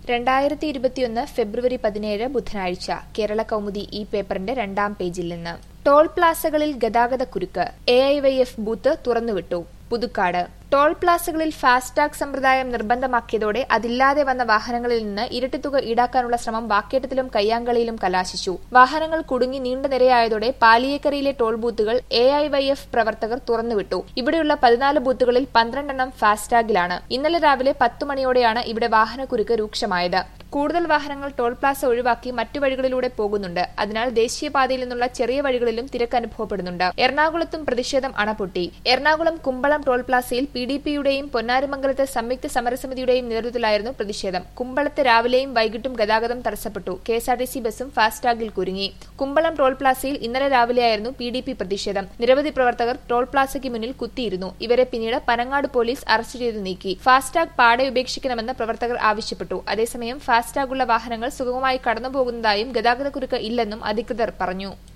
രണ്ടായിരത്തി ഇരുപത്തിയൊന്ന് ഫെബ്രുവരി പതിനേഴ് ബുധനാഴ്ച കേരള കൗമുദി ഈ പേപ്പറിന്റെ രണ്ടാം പേജിൽ നിന്ന് ടോൾ പ്ലാസകളിൽ ഗതാഗത കുരുക്ക് A I Y F booth തുറന്നുവിട്ടു പുതുക്കാട് ടോൾ പ്ലാസകളിൽ ഫാസ്ടാഗ് സമ്പ്രദായം നിർബന്ധമാക്കിയതോടെ അതില്ലാതെ വന്ന വാഹനങ്ങളിൽ നിന്ന് ഇരട്ടിത്തുക ഈടാക്കാനുള്ള ശ്രമം വാക്കേറ്റത്തിലും കയ്യാങ്കളിയിലും കലാശിച്ചു വാഹനങ്ങൾ കുടുങ്ങി നീണ്ട നിരയായതോടെ പാലിയേക്കരയിലെ ടോൾ ബൂത്തുകൾ എ ഐ വൈ എഫ് പ്രവർത്തകർ തുറന്നുവിട്ടു ഇവിടെയുള്ള പതിനാല് ബൂത്തുകളിൽ പന്ത്രണ്ടെണ്ണം ഫാസ്ടാഗിലാണ് ഇന്നലെ രാവിലെ പത്തു മണിയോടെയാണ് ഇവിടെ വാഹനക്കുരുക്ക് രൂക്ഷമായത് കൂടുതൽ വാഹനങ്ങൾ ടോൾ പ്ലാസ ഒഴിവാക്കി മറ്റു വഴികളിലൂടെ പോകുന്നുണ്ട് അതിനാൽ ദേശീയപാതയിൽ നിന്നുള്ള ചെറിയ വഴികളിലും തിരക്ക് അനുഭവപ്പെടുന്നുണ്ട് എറണാകുളത്തും പ്രതിഷേധം അണപൊട്ടി എറണാകുളം കുമ്പളം ടോൾ പ്ലാസയിൽ പി ഡി പിയുടെയും പൊന്നാരിമംഗലത്തെ സംയുക്ത സമരസമിതിയുടെയും നേതൃത്വത്തിലായിരുന്നു പ്രതിഷേധം കുമ്പളത്ത് രാവിലെയും വൈകിട്ടും ഗതാഗതം തടസ്സപ്പെട്ടു K S R T C ബസും ഫാസ്ടാഗിൽ കുരുങ്ങി കുമ്പളം ടോൾ പ്ലാസയിൽ ഇന്നലെ രാവിലെയായിരുന്നു പി ഡി പി പ്രതിഷേധം നിരവധി പ്രവർത്തകർ ടോൾ പ്ലാസയ്ക്ക് മുന്നിൽ കുത്തിയിരുന്നു ഇവരെ പിന്നീട് പനങ്ങാട് പോലീസ് അറസ്റ്റ് ചെയ്ത് നീക്കി ഫാസ്ടാഗ് പാടെ ഉപേക്ഷിക്കണമെന്ന് പ്രവർത്തകർ ആവശ്യപ്പെട്ടു അതേസമയം ഫാസ്ടാഗുള്ള വാഹനങ്ങൾ സുഗമമായി കടന്നുപോകുന്നതായും ഗതാഗതക്കുരുക്ക് ഇല്ലെന്നും അധികൃതർ പറഞ്ഞു